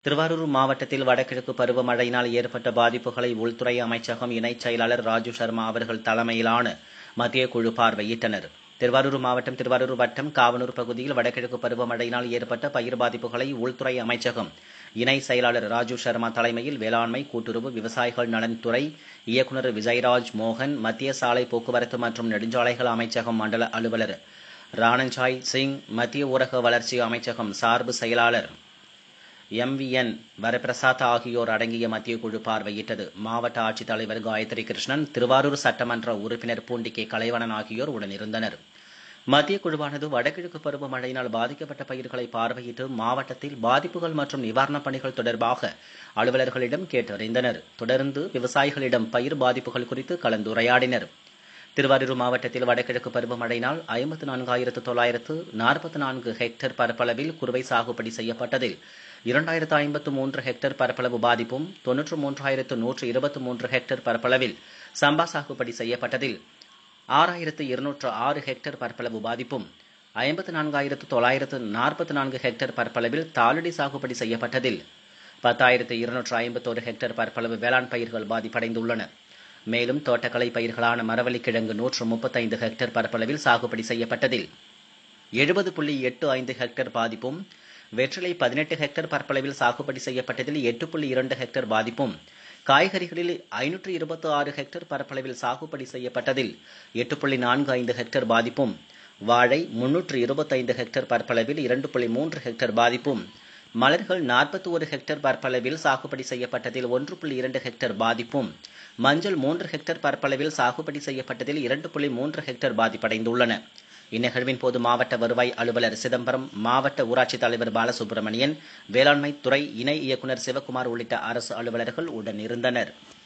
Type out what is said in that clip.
திருவாரூர் மாவட்டத்தில் வடகிழக்கு பருவமழையினால் ஏற்பட்ட பாதிப்புகளை உள்துறை அமைச்சகம் இணைச் செயலாளர் ராஜு சர்மா அவர்கள் தலைமையிலான மத்திய குழு பார்வையிட்டனர் திருவாரூர் மாவட்டம் திருவாரூர் வட்டம் காவனூர் பகுதியில் வடகிழக்கு பருவமழையினால் ஏற்பட்ட பயிர் பாதிப்புகளை உள்துறை அமைச்சகம் இணை செயலாளர் ராஜு சர்மா தலைமையில் வேளாண்மை கூட்டுறவு விவசாயிகள் நலன்துறை இயக்குநர் விஜயராஜ் மோகன் மத்திய சாலை போக்குவரத்து மற்றும் நெடுஞ்சாலைகள் அமைச்சகம் மண்டல அலுவலர் ராணஞ்சாய் சிங் மத்திய ஊரக வளர்ச்சி அமைச்சகம் சார்பு செயலாளர் எம்விஎன் வரப்பிரசாத் ஆகியோர் அடங்கிய மத்திய குழு பார்வையிட்டது மாவட்ட ஆட்சித்தலைவர் காயத்ரி கிருஷ்ணன் திருவாரூர் சட்டமன்ற உறுப்பினர் பூண்டிகே கலைவணன் ஆகியோர் உடனிருந்தனர் மத்திய குழுவானது வடகிழக்கு பருவமழையினால் பாதிக்கப்பட்ட பயிர்களை பார்வையிட்டு மாவட்டத்தில் பாதிப்புகள் மற்றும் நிவாரணப் பணிகள் தொடர்பாக அலுவலர்களிடம் கேட்டறிந்தனர் தொடர்ந்து விவசாயிகளிடம் பயிர் பாதிப்புகள் குறித்து கலந்துரையாடினர் திருவாரூர் மாவட்டத்தில் வடகிழக்கு பருவமழையினால் ஐம்பத்து நான்காயிரத்து தொள்ளாயிரத்து நாற்பத்தி நான்கு ஹெக்டேர் பரப்பளவில் குறுவை சாகுபடி செய்யப்பட்டதில் இரண்டாயிரத்து ஐம்பத்து மூன்று ஹெக்டேர் பரப்பளவு பாதிப்பும் தொன்னூற்று மூன்றாயிரத்து நூற்று இருபத்தி மூன்று ஹெக்டேர் பரப்பளவில் சம்பா சாகுபடி செய்யப்பட்டதில் ஆறாயிரத்து இருநூற்று ஆறு ஹெக்டேர் பரப்பளவு பாதிப்பும் ஐம்பத்து நான்காயிரத்து தொள்ளாயிரத்து நாற்பத்தி நான்கு ஹெக்டேர் பரப்பளவில் தாளடி சாகுபடி செய்யப்பட்டதில் பத்தாயிரத்து இருநூற்று ஐம்பத்தோரு ஹெக்டேர் பரப்பளவு வேளாண் பயிர்கள் பாதிப்படைந்துள்ளன மேலும் தோட்டக்கலை பயிர்களான மரவள்ளிக்கிழங்கு நூற்று முப்பத்தைந்து ஹெக்டேர் பரப்பளவில் சாகுபடி செய்யப்பட்டதில் எழுபது புள்ளி எட்டு ஐந்து ஹெக்டேர் பாதிப்பும் வெற்றிலை பதினெட்டு ஹெக்டேர் பரப்பளவில் சாகுபடி செய்யப்பட்டதில் எட்டு புள்ளி இரண்டு ஹெக்டேர் பாதிப்பும் காய்கறிகளில் ஐநூற்று இருபத்தி ஆறு ஹெக்டேர் பரப்பளவில் சாகுபடி செய்யப்பட்டதில் எட்டு புள்ளி நான்கு ஐந்து ஹெக்டேர் பாதிப்பும் வாழை முன்னூற்று இருபத்தைந்து ஹெக்டேர் பரப்பளவில் இரண்டு புள்ளி மூன்று ஹெக்டேர் பாதிப்பும் மலர்கள் நாற்பத்தி ஒரு ஹெக்டேர் பரப்பளவில் சாகுபடி செய்யப்பட்டதில் ஒன்று புள்ளி இரண்டு ஹெக்டேர் பாதிப்பும் மஞ்சள் மூன்று ஹெக்டேர் பரப்பளவில் சாகுபடி செய்யப்பட்டதில் இரண்டு புள்ளி மூன்று ஹெக்டேர் பாதிப்படைந்துள்ளன இந்நிகழ்வின் போது மாவட்ட வருவாய் அலுவலர் சிதம்பரம் மாவட்ட ஊராட்சித் தலைவர் பாலசுப்ரமணியன் வேளாண்மை துறை இணை இயக்குநர் சிவக்குமார் உள்ளிட்ட அரசு அலுவலர்கள் உடனிருந்தனர்